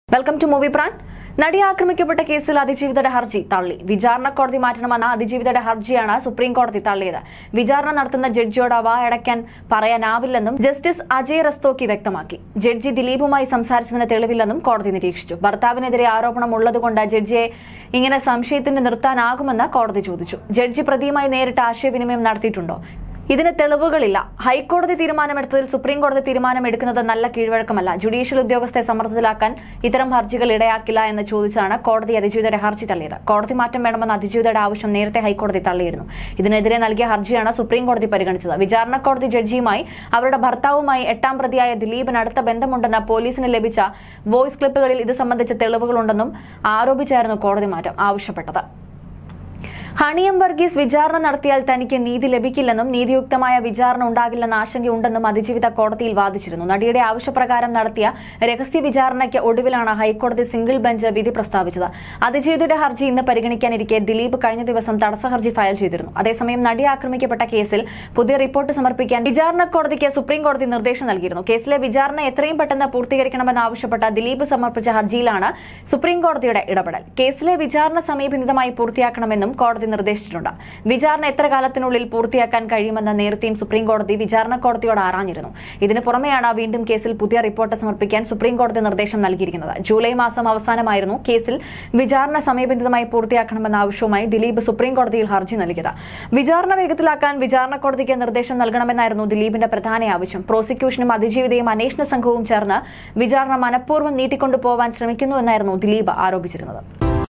welcome to movie PRAN നടി ആക്രമിക്കപ്പെട്ട കേസിൽ അതിജീവിതയുടെ ഹർജി തള്ളി വിചാരണ കോടതി മാറ്റണമെന്ന അതിജീവിതയുടെ ഹർജിയാണ് സുപ്രീം കോടതി തള്ളിയത് വിചാരണ നടത്തുന്ന ജഡ്ജിയോട് അവ അടയ്ക്കാൻ പറയാനാവില്ലെന്നും ജസ്റ്റിസ് അജയ് റസ്തോക്കി വ്യക്തമാക്കി ജഡ്ജി ദിലീപുമായി സംസാരിച്ചതിന് തെളിവില്ലെന്നും കോടതി നിരീക്ഷിച്ചു ഭർത്താവിനെതിരെ ആരോപണം ഉള്ളതുകൊണ്ട് ജഡ്ജിയെ ഇങ്ങനെ സംശയത്തിന് നിർത്താനാകുമെന്ന് കോടതി ചോദിച്ചു ജഡ്ജി പ്രതിയുമായി നേരിട്ട് ആശയവിനിമയം നടത്തിയിട്ടുണ്ടോ ഇതിന് തെളിവുകളില്ല ഹൈക്കോടതി തീരുമാനമെടുത്തതിൽ സുപ്രീം കോടതി തീരുമാനമെടുക്കുന്നത് നല്ല കീഴ്വഴക്കമല്ല ജുഡീഷ്യൽ ഉദ്യോഗസ്ഥരെ സമ്മർദ്ദത്തിലാക്കാൻ ഇത്തരം ഹർജികൾ ഇടയാക്കില്ല എന്ന് ചോദിച്ചാണ് കോടതി അതിജീവിതയുടെ ഹർജി തള്ളിയത് കോടതി മാറ്റം വേണമെന്ന അതിജീവിതയുടെ ആവശ്യം നേരത്തെ ഹൈക്കോടതി തള്ളിയിരുന്നു ഇതിനെതിരെ നൽകിയ ഹർജിയാണ് സുപ്രീം കോടതി പരിഗണിച്ചത് വിചാരണ കോടതി ജഡ്ജിയുമായി അവരുടെ ഭർത്താവുമായി എട്ടാം പ്രതിയായ ദിലീപിന് അടുത്ത ബന്ധമുണ്ടെന്ന പോലീസിന് ലഭിച്ച വോയിസ് ക്ലിപ്പുകളിൽ ഇത് സംബന്ധിച്ച തെളിവുകളുണ്ടെന്നും ആരോപിച്ചായിരുന്നു കോടതി മാറ്റം ആവശ്യപ്പെട്ടത് ഹണിയം വർഗീസ് വിചാരണ നടത്തിയാൽ തനിക്ക് നീതി ലഭിക്കില്ലെന്നും നീതിയുക്തമായ വിചാരണ ഉണ്ടാകില്ലെന്ന ആശങ്കയുണ്ടെന്നും അതിജീവിത കോടതിയിൽ വാദിച്ചിരുന്നു നടിയുടെ ആവശ്യപ്രകാരം നടത്തിയ രഹസ്യ വിചാരണയ്ക്ക് ഒടുവിലാണ് ഹൈക്കോടതി സിംഗിൾ ബെഞ്ച് വിധി പ്രസ്താവിച്ചത് അതിജീവിതയുടെ ഹർജി ഇന്ന് പരിഗണിക്കാനിരിക്കെ ദിലീപ് കഴിഞ്ഞ ദിവസം തടസ്സ ഹർജി ഫയൽ ചെയ്തിരുന്നു അതേസമയം നടി ആക്രമിക്കപ്പെട്ട കേസിൽ പുതിയ റിപ്പോർട്ട് സമർപ്പിക്കാൻ വിചാരണ കോടതിക്ക് സുപ്രീം കോടതി നിർദ്ദേശം നൽകിയിരുന്നു കേസിലെ വിചാരണ എത്രയും പെട്ടെന്ന് പൂർത്തീകരിക്കണമെന്നാവശ്യപ്പെട്ട ദിലീപ് സമർപ്പിച്ച ഹർജിയിലാണ് സുപ്രീം കോടതിയുടെ ഇടപെടൽ കേസിലെ വിചാരണ സമയബന്ധിതമായി പൂർത്തിയാക്കണമെന്നും കോടതി നിർദ്ദേശിച്ചിട്ടുണ്ട് വിചാരണ എത്ര കാലത്തിനുള്ളിൽ പൂർത്തിയാക്കാൻ കഴിയുമെന്ന് നേരത്തെയും സുപ്രീം കോടതി വിചാരണ കോടതിയോട് ആറാഞ്ഞിരുന്നു ഇതിന് പുറമെയാണ് വീണ്ടും കേസിൽ പുതിയ റിപ്പോർട്ട് സമർപ്പിക്കാൻ സുപ്രീം കോടതി നിർദ്ദേശം നൽകിയിരിക്കുന്നത് ജൂലൈ മാസം അവസാനമായിരുന്നു കേസിൽ വിചാരണ സമയബന്ധിതമായി പൂർത്തിയാക്കണമെന്ന ആവശ്യവുമായി ദിലീപ് സുപ്രീം കോടതിയിൽ ഹർജി നൽകിയത് വിചാരണ വേഗത്തിലാക്കാൻ വിചാരണ കോടതിക്ക് നിർദ്ദേശം നൽകണമെന്നായിരുന്നു ദിലീപിന്റെ പ്രധാന ആവശ്യം പ്രോസിക്യൂഷനും അതിജീവിതയും അന്വേഷണ സംഘവും ചേർന്ന് വിചാരണ മനഃപൂർവ്വം നീട്ടിക്കൊണ്ടുപോവാൻ ശ്രമിക്കുന്നുവെന്നായിരുന്നു ദിലീപ് ആരോപിച്ചിരുന്നത്